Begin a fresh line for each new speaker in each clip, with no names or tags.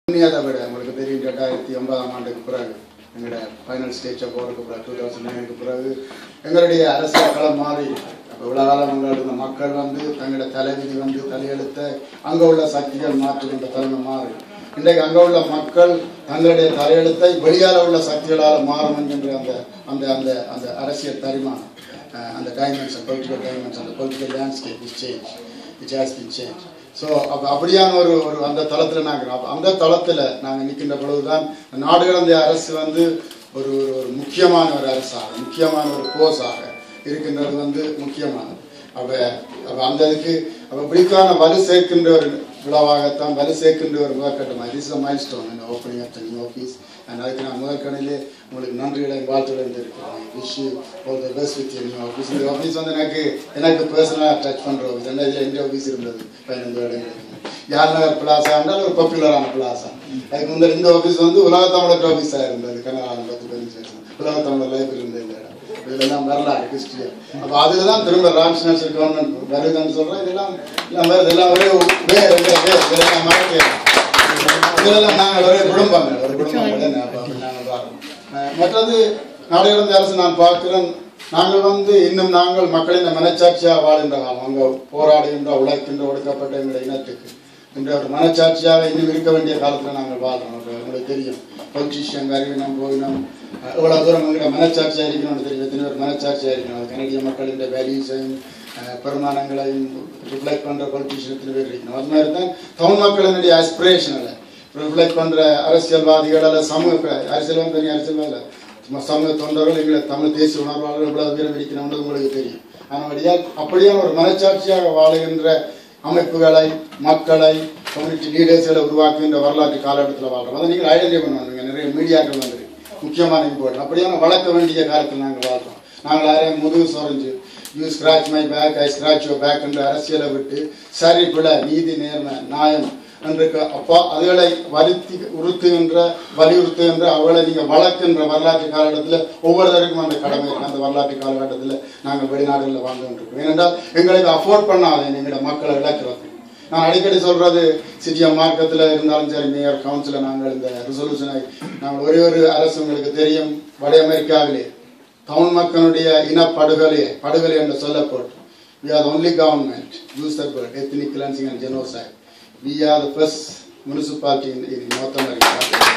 புண்ணியதை விட உங்களுக்கு தெரியும் ரெண்டாயிரத்தி ஒன்பதாம் ஆண்டுக்கு பிறகு எங்களோட ஃபைனல் ஸ்டேஜை போகிறதுக்கு பிறகு டூ தௌசண்ட் நைனுக்கு பிறகு எங்களுடைய அரசியல் களம் மாறி அப்போ இவ்வளோ காலம் அங்கே இருந்த மக்கள் வந்து தங்களோட தலைவிதி வந்து தலையெழுத்த அங்கே உள்ள சக்திகள் மாற்றுகின்ற தலைமை மாறி இன்றைக்கு அங்கே உள்ள மக்கள் தங்களுடைய தலையெழுத்தை வெளியால உள்ள சக்திகளால் மாறும் என்கின்ற அந்த அந்த அந்த அந்த அரசியல் பரிமாணம் அஹ் அந்த டைமென்ஷன் பொலிட்டிக்கல் டைமென்ஷன் அந்த political landscape is change it has been change so அப்போ அப்படியான ஒரு ஒரு அந்த தளத்தில் நாங்கள் அப்ப அந்த தளத்தில் நாங்கள் நிற்கின்ற பொழுதுதான் நாடு கடந்த அரசு வந்து ஒரு ஒரு ஒரு முக்கியமான ஒரு அரசாக முக்கியமான ஒரு போஸாக இருக்கின்றது வந்து முக்கியமானது அப்போ அப்போ அந்த இதுக்கு அப்போ இப்படிக்கான வலு சேர்க்கின்ற ஒரு விழாவாகத்தான் வலு சேர்க்கின்ற ஒரு முதற்கட்டமாக இஸ் அ மைல் ஸ்டோன் இந்த opening of the new office and அதுக்கு நான் முதற்கணிலே உங்களுக்கு நன்றிகளை வாழ்த்துடன் இருக்கிறேன் wish you all the best with new office இந்த ஆஃபீஸ் வந்து எனக்கு எனக்கு பர்சனலாக டச் பண்ணுற ஆஃபீஸ் என்ன இதில் எந்த ஆஃபீஸ் இருந்தது பதினைந்து வருடங்களுக்கு யார் நகர் பிளாசா என்றால் ஒரு பாப்புலரான பிளாசா அதுக்கு முந்தைய இந்த ஆஃபீஸ் வந்து உலக தமிழர் ஆஃபீஸாக இருந்தது கனகாலம் பத்து பதினஞ்சு வருஷம் உலக தமிழர் லைப்ரரி இருந்த இந்த இடம் இதெல்லாம் வரலாறு ஹிஸ்டரி அப்போ அதுக்கு தான் திரும்ப ராம்ஸ் நேஷனல் கவர்மெண்ட் வருதுன்னு சொல்கிறேன் இதெல்லாம் எல்லாம் வருது எல்லாம் ஒரே வேறு வேறு இதெல்லாம் மறக்க இதெல்லாம் நாங்கள் ஒரே குடும்பங்கள் ஒரு குடும்பங்கள் என்ன அப்ப அப்படி நாங்கள் பார்க்கணும் அஹ் மற்றது நாடு கடந்த அரசு நான் பார்க்கிறேன் நாங்கள் வந்து இன்னும் நாங்கள் மக்களின் மனச்சாட்சியாக வாழ்கின்ற காலம் அங்கே போராடுகின்ற உழைக்கின்ற ஒடுக்கப்பட்ட எங்களுடைய இனத்துக்கு என்ற ஒரு மனச்சாட்சியாக இன்னும் இருக்க வேண்டிய காலத்தில் நாங்கள் வாழ்றோம் அப்ப உங்களுக்கு தெரியும் பொலிட்டீஷியன் அறிவினம் போயினம் அஹ் எவ்வளவு தூரம் எங்களுடைய மனச்சாட்சியாக இருக்கணும்னு தெரியும் எத்தனை பேர் மனச்சாட்சியாக இருக்கணும் அது கனடிய மக்களின் வேல்யூஸையும் பெருமானங்களையும் ரிஃப்ளெக்ட் பண்ணுற பொலிட்டீஷியன் எத்தனை பேர் இருக்கணும் அது மாதிரி தான் தமிழ் மக்களினுடைய ஆஸ்பிரேஷனில் ரிஃப்ளெக்ட் பண்ணுற அரசியல்வாதிகள் அல்ல சமூக அரசியல்வாதி தனி அரசியல்வாதி சும்மா சமூக தொண்டர்கள் எங்களை தமிழ் தேசிய உணர்வாளர்கள் இவ்வளவு பேர் இருக்கிறோம்னு உங்களுக்கு தெரியும் ஆனால் அப்படியான ஒரு மனச்சாட்சியாக வாழுகின்ற அமைப்புகளை மக்களை கம்யூனிட்டி லீடர்ஸ்களை உருவாக்குகின்ற வரலாற்று காலகட்டத்தில் வாழ்றோம் அதை நீங்கள் ஐடென்டிஃபை பண்ணுவாங்க நிறைய மீடியாக்கள் வந்து முக்கியமான இம்பார்ட்டன் அப்படியான வளர்க்க வேண்டிய காலத்தில் நாங்கள் வாழ்றோம் நாங்கள் யாரையும் முதுகு சொரைஞ்சு you scratch my back I scratch your back என்ற அரசியலை விட்டு சரி பிழை நீதி நேர்மை நியாயம் என்று அப்பா அதுகளை வருத்தி உறுத்துகின்ற வலியுறுத்துகின்ற அவளை நீங்கள் வளர்க்கின்ற வரலாற்று காலகட்டத்தில் ஒவ்வொருத்தருக்கும் அந்த கடமை இருக்கு அந்த வரலாற்று காலகட்டத்தில் நாங்கள் வெளிநாடுகளில் வாழ்ந்து கொண்டிருக்கோம் ஏனென்றால் எங்களுக்கு அஃபோர்ட் பண்ணாது எங்களோட மக்களை இழக்கிறது நான் அடிக்கடி சொல்றது சிட்டி மார்க்கத்தில் இருந்தாலும் சரி மேயர் கவுன்சிலில் நாங்கள் இந்த ரிசொல்யூஷனை நாங்கள் ஒரே ஒரு அரசு உங்களுக்கு தெரியும் வட அமெரிக்காவிலே தமிழ் மக்களுடைய இனப்படுகொலை படுகொலை என்று சொல்லப்பட்டு we are the only government use that word ethnic cleansing and genocide we are the first municipality in, in north america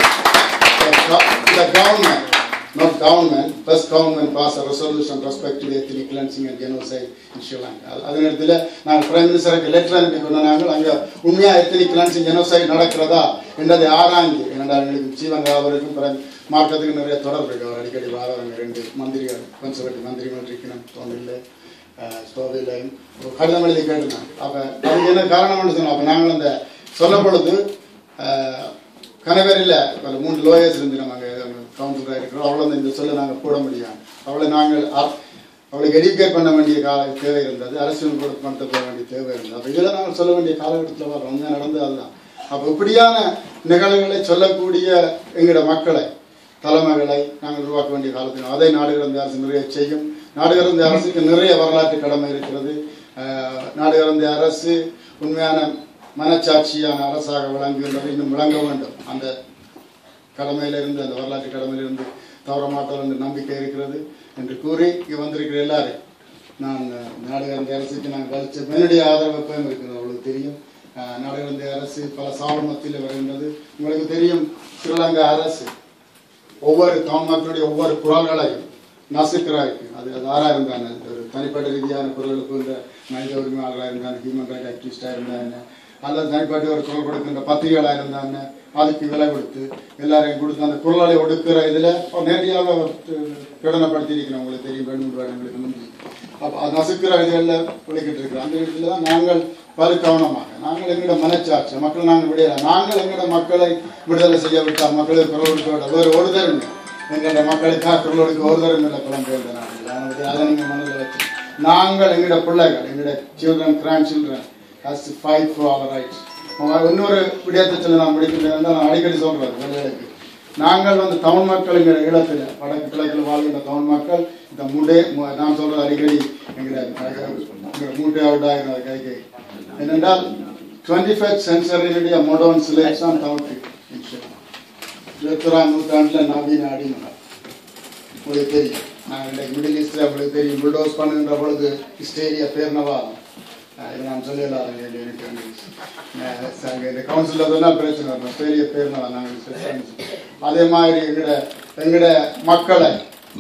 the, go- the government not government first government pass a resolution respect to the ethnic cleansing and genocide in sri lanka அது- அதே நேரத்தில் நாங்கள் prime மினிஸ்டருக்கு letter அனுப்பி கொண்டு நாங்கள் அங்கே உண்மையா ethnic cleansing genocide நடக்கிறதா என்றதை ஆராய்ந்து ஏனென்றால் எங்களுக்கு ஜீவன் அவருக்கும் பிறகு மார்க்கத்துக்கு நிறைய தொடர்பு இருக்கு அவர் அடிக்கடி வாரவங்க ரெண்டு மந்திரிகள் கன்சர்வேட்டிவ் மந்திரிகள் இருக்கணும் தோன்றில்லை ஸ்டோவிலையும் ஒரு கடிதம் எழுதி கேட்டிருந்தாங்க அப்போ அதுக்கு என்ன காரணம்னு சொன்னோம் அப்போ நாங்கள் அந்த சொல்லும் பொழுது அஹ், கணவரில் ஒரு மூன்று லோயர்ஸ் இருந்து நம்ம அங்கே கவுன்சிலராக இருக்கிறோம் அவ்வளோ இந்த சொல்ல நாங்கள் போட முடியும் அவளை நாங்கள் அ- அவளுக்கு எடுக்கேட் பண்ண வேண்டிய கால தேவை இருந்தது அரசியல் கூட பண்ண போக வேண்டிய தேவை இருந்தது அப்போ இதெல்லாம் நாங்கள் சொல்ல வேண்டிய காலகட்டத்தில் வரோம் உண்மையாக நடந்தது அதுதான் அப்போ இப்படியான நிகழ்வுகளை சொல்லக்கூடிய எங்களோட மக்களை தலைமைகளை நாங்கள் உருவாக்க வேண்டிய காலத்தில் அதை நாடு கடந்த அரசு நிறைய செய்யும் நாடு கடந்த அரசுக்கு நிறைய வரலாற்று கடமை இருக்கிறது அஹ், நாடு கடந்த அரசு உண்மையான மனச்சாட்சியான அரசாக விளங்குகின்றது இன்னும் விளங்க வேண்டும் அந்த கடமையிலிருந்து அந்த வரலாற்று கடமையிலிருந்து தவற மாட்டோம் என்ற நம்பிக்கை இருக்கிறது என்று கூறி இங்கே வந்திருக்கிற எல்லாரும் நான் அஹ், நாடு கடந்த அரசுக்கு நான் கழிச்ச என்னுடைய ஆதரவு எப்பவும் இருக்குது அவங்களுக்கு தெரியும் அஹ், நாடு கடந்த அரசு பல சாவல் மத்தியில் வருகின்றது உங்களுக்கு தெரியும் ஸ்ரீலங்கா அரசு ஒவ்வொரு தமிழ் மக்களுடைய ஒவ்வொரு குரல்களையும் நசுக்கிறாருக்கு அது அது ஆறாக இருந்தாங்க ஒரு தனிப்பட்ட ரீதியான குரலுக்கு இந்த மனித உரிமையாளராக இருந்தாங்க ஹியூமன் ரைட் ஆக்டிவிஸ்டாக இருந்தாங்க அல்லது தனிப்பட்ட ஒரு குரல் கொடுக்கின்ற பத்திரிகைகளாக இருந்தாங்க அதுக்கு விலை கொடுத்து எல்லாரையும் கொடுத்து அந்த குரலை ஒடுக்கிற இதில் நேரடியாக பிரகடனப்படுத்தி இருக்கிறோம் உங்களுக்கு தெரியும் ரெண்டு மூன்று வருடங்களுக்கு முந்தி அப்போ அது நசுக்கிற இதுகளில் ஒழிக்கிட்டு இருக்கிறோம் அந்த இடத்துல தான் நாங்கள் பரு கவனமாக நாங்கள் எங்களோட மனச்சாட்சி மக்கள் நாங்கள் விடையில நாங்கள் எங்களோட மக்களை விடுதலை செய்ய விட்டால் மக்களுக்கு குரல் கொடுக்க விட வேறு ஒரு தரும் எங்களோட மக்களுக்காக குரல் கொடுக்க ஒரு தரும் இல்லை புலம்பெயர்ந்த நாங்கள் அதனுடைய அதை நீங்கள் மனதில் வச்சு நாங்கள் எங்களோட பிள்ளைகள் எங்களோட children grand children has fight for our rights இன்னொரு விடயத்தை சொல்ல நான் முடிக்கிறேன் நான் அடிக்கடி சொல்றேன் வெள்ளைகளுக்கு நாங்கள் வந்து தமிழ் மக்கள் எங்கள் ஈழத்தில் வடக்கு கிழக்கில் வாழ்கின்ற தமிழ் மக்கள் இந்த முடே மு- நான் சொல்றது அடிக்கடி எங்களை எங்களை மூட்டை அவுட்டாக கை கை என்னென்றால் டுவெண்ட்டி ஃபைவ் சென்சரியினுடைய மாடர்ன் சிலேஸ் தான் தமிழ் நிச்சயமா இருபத்தொராம் நூற்றாண்டுல நவீன அடிமலை உங்களுக்கு தெரியும் நான் இன்றைக்கு மிடில் ஈஸ்டில் உங்களுக்கு தெரியும் புல்டோஸ் பண்ணுகின்ற பொழுது ஹிஸ்டேரியா பேர்னவாதம் அஹ் இது நான் சொல்லலாம் எனக்கு வந்து, அஹ் இந்த கவுன்சிலில் சொன்னால் பிரச்சனை வரும் பெரிய பேர்னவா நாங்கள் specialists. அதே மாதிரி எங்கட எங்கட மக்களை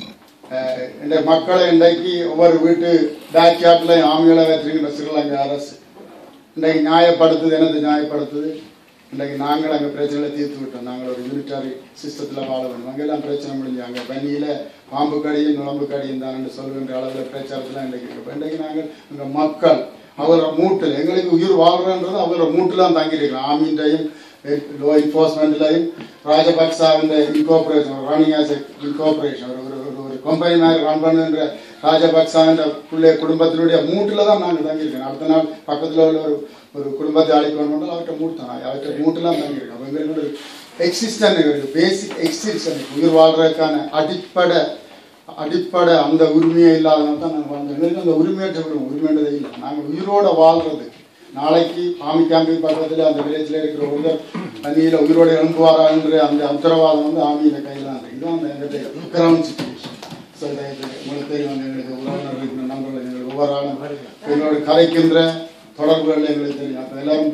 அஹ் இந்த மக்களை இன்றைக்கு ஒவ்வொரு வீட்டு பேக்யார்ட்லையும் ஆமிகளை வச்சிருக்கிற ஸ்ரீலங்கா அரசு இன்றைக்கு நியாயப்படுத்துது என்னது நியாயப்படுத்துது இன்றைக்கு நாங்கள் அங்கே பிரச்சனைகளை தீர்த்து விட்டோம் நாங்கள் ஒரு யூனிட்டாரி சிஸ்டத்தில் வாழ வேண்டும் அங்கெல்லாம் பிரச்சனை முடிஞ்சு அங்கே பன்னியில் பாம்பு கடியும் நுழம்பு கடியும் தான் சொல்லுகின்ற அளவில் பிரச்சாரத்தில் இன்றைக்கு இருக்கு இன்றைக்கு நாங்கள் அங்கே மக்கள் அவரோட மூட்டில் எங்களுக்கு உயிர் வாழ்றன்றது அவரோட மூட்டில் தங்கியிருக்கிறோம் ஆமீன்டையும் லோ என்ஃபோர்ஸ்மெண்ட்லையும் ராஜபக்சாவின் இன்கோபரேஷன் ரன்னிங் ஆஸ் இன்கோபரேஷன் ஒரு ஒரு ஒரு கம்பெனி மாதிரி ரன் பண்ணுன்ற ராஜபக்சாவின் பிள்ளை குடும்பத்தினுடைய மூட்டில் தான் நாங்கள் தங்கியிருக்கோம் அடுத்த நாள் பக்கத்தில் உள்ள ஒரு ஒரு குடும்பத்தை அழைக்கணும் அவர்கிட்ட மூட்டான் அவர்கிட்ட மூட்டெல்லாம் தங்கியிருக்கோம் அப்ப எங்களுக்கு ஒரு எக்ஸிஸ்டன் எங்களுக்கு பேசிக் எக்ஸிஸ்டன் உயிர் வாழ்றதுக்கான அடிப்படை அடிப்படை அந்த உரிமையே இல்லாதனால தான் நாங்கள் வாழ்ந்தோம் எங்களுக்கு அந்த உரிமையற்ற விடும் உரிமைன்றதே இல்லை நாங்கள் உயிரோட வாழ்றது நாளைக்கு ஆமி கேம்பி பக்கத்தில் அந்த வில்லேஜில் இருக்கிற ஒருத்தர் தண்ணியில் உயிரோட எழும்புவாரான்ற அந்த உத்தரவாதம் வந்து ஆமியில் கையில் தான் இருக்கு இதுதான் அந்த எங்களுடைய கிரவுண்ட் சுச்சுவேஷன் ஸோ உங்களுக்கு தெரியும் வந்து எங்களுக்கு உறவினர் இருக்கிற நண்பர்கள் எங்களுக்கு ஒவ்வொரு ஆளும் எங்களோட கலைக்கின்ற தொடர்புகள் எங்களுக்கு தெரியும் அப்போ எல்லாரும்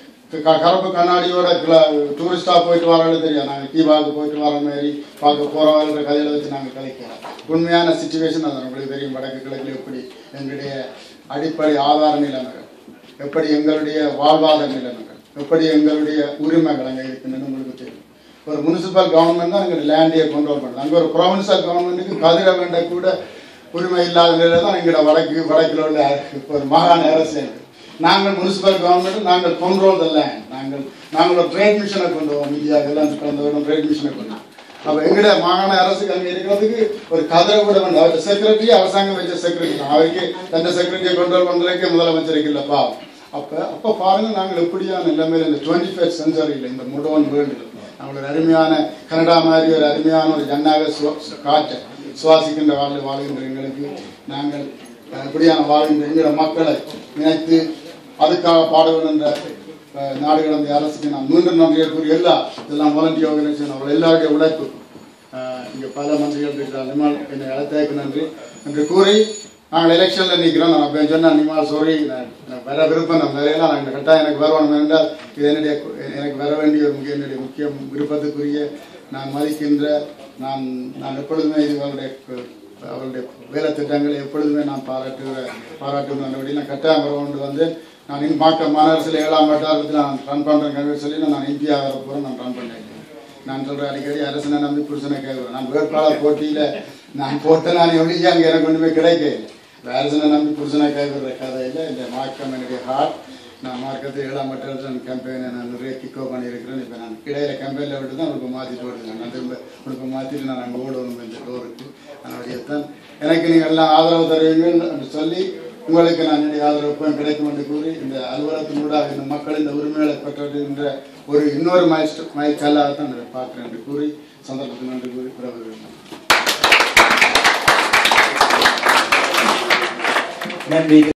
க- கருப்பு கண்ணாடியோட டூரிஸ்டா போயிட்டு வரோம்னு தெரியும் நாங்கள் கீபாவுக்கு போயிட்டு வர மாதிரி பார்க்க போகிறவங்கிற கதையில வச்சு நாங்கள் கலைக்கிறோம் உண்மையான சுச்சுவேஷன் அது உங்களுக்கு தெரியும் வடக்கு கிழக்கில் எப்படி எங்களுடைய அடிப்படை ஆதார நிலைமைகள் எப்படி எங்களுடைய வாழ்வாதார நிலைமைகள் எப்படி எங்களுடைய உரிமைகள் அங்கே இருக்குன்னு உங்களுக்கு தெரியும் ஒரு முனிசிபல் கவர்மெண்ட் தான் எங்களுடைய லேண்டையை கண்ட்ரோல் பண்ணுறது அங்கே ஒரு ப்ரொவின்சியல் கவர்மெண்ட்டுக்கு கதிர வேண்ட கூட உரிமை இல்லாத நிலையில தான் எங்களோட வடக்கு வடக்கில் உள்ள இப்போ ஒரு மாகாண அரசு இருக்கு நாங்கள் முனிசிபல் கவர்மெண்ட் நாங்கள் கண்ட்ரோல் த லேண்ட் நாங்கள் நாங்கள் ஒரு ட்ரேட் மிஷனை கொண்டு வரோம் இந்தியாவுக்கு எல்லாம் கடந்த வருடம் ட்ரேட் மிஷனை கொண்டு வரோம். அப்ப எங்களுடைய மாகாண அரசுக்கு அங்கே இருக்கிறதுக்கு ஒரு கதிரை கூட வேண்டாம் அவர் செக்ரட்டரி அரசாங்கம் வச்ச செக்ரட்டரி தான் அவருக்கு எந்த செக்ரட்டரியை கண்ட்ரோல் பண்றதுக்கு முதலமைச்சருக்கு இல்லப்பா அப்ப அப்ப பாருங்க நாங்கள் எப்படியான நிலைமையில இந்த டுவெண்ட்டி ஃபைவ் சென்ச்சுரியில் இந்த முடோன் வேர்ல்டு நாங்கள் ஒரு அருமையான கனடா மாதிரி ஒரு அருமையான ஒரு ஜன்னாக சுவா- காற்றை சுவாசிக்கின்ற வாழ் வாழ்கின்ற எங்களுக்கு நாங்கள் அஹ், இப்படியான வாழ்கின்ற எங்களோட மக்களை நினைத்து அதுக்காக பாடுவேன் என்ற அஹ், நாடு கடந்த அரசுக்கு நான் மீண்டும் நன்றியை கூறி எல்லா இதெல்லாம் வாலண்டியர் ஆர்கனைசேஷன் அவர்கள் எல்லாருடைய உழைப்பு அஹ், இங்க பல மந்திரிகள் இருக்கிறார் நிமால் என்னை அழைத்ததற்கு நன்றி என்று கூறி நாங்கள் எலெக்ஷன்ல நிற்கிறோம் நான் அப்போ சொன்னேன் நிமால் சாரி நான் வர விருப்பம் நான் வரையலாம் நான் கட்டாயம் எனக்கு வரணும் என்றால் இது என்னுடைய கு- எனக்கு வர வேண்டிய ஒரு முக்கிய என்னுடைய முக்கிய விருப்பத்துக்குரிய நான் மதிக்கின்ற நான் நான் எப்பொழுதுமே இது அவருடைய கு- அவருடைய வேலை திட்டங்களை எப்பொழுதுமே நான் பாராட்டுகிற பாராட்டுகிற நடவடிக்கை நான் கட்டாயம் வர கொண்டு வந்து நான் இங்க பார்க்க மாநகரசில் ஏழாம் வட்டாரத்தில் நான் ரன் பண்ணுறேன் கல்வி சொல்லி நான் இந்தியா வர போகிறேன் நான் ரன் பண்ணிட்டேன் நான் சொல்றேன் அடிக்கடி அரசனை நம்பி புருஷனை கேட்குறேன் நான் வேட்பாளர் போட்டியில நான் போட்ட நான் எப்படி அங்கே எனக்கு ஒன்றுமே கிடைக்கல இந்த அரசனை நம்பி புருஷனை கேட்குற கதையில் இந்த மார்க்கம் என்னுடைய ஹார்ட் நான் மார்க்கத்தில் ஏழாம் வட்டாரத்தில் நான் கேம்பெயினை நான் நிறைய கிக்கோ பண்ணியிருக்கிறேன் இப்போ நான் இடையில கேம்பெயினில் விட்டு தான் உனக்கு மாற்றி போடுறேன் நான் திரும்ப உனக்கு மாற்றிட்டு நான் அங்கே ஓடணும் இந்த டோருக்கு அதனுடைய தான் எனக்கு நீங்கள் எல்லாம் ஆதரவு தருவீங்கள் என்று சொல்லி உங்களுக்கு நான் என்னுடைய ஆதரவு எப்பவும் கிடைக்கும் என்று கூறி இந்த அலுவலகத்தினூடாக இந்த மக்கள் இந்த உரிமைகளை பெற்றதுன்ற ஒரு இன்னொரு மைல் மைல் கல்லாக தான் நான் பார்க்கிறேன் என்று கூறி சந்தர்ப்பத்தில் நன்றி கூறி விடைபெறுகிறேன்
நன்றி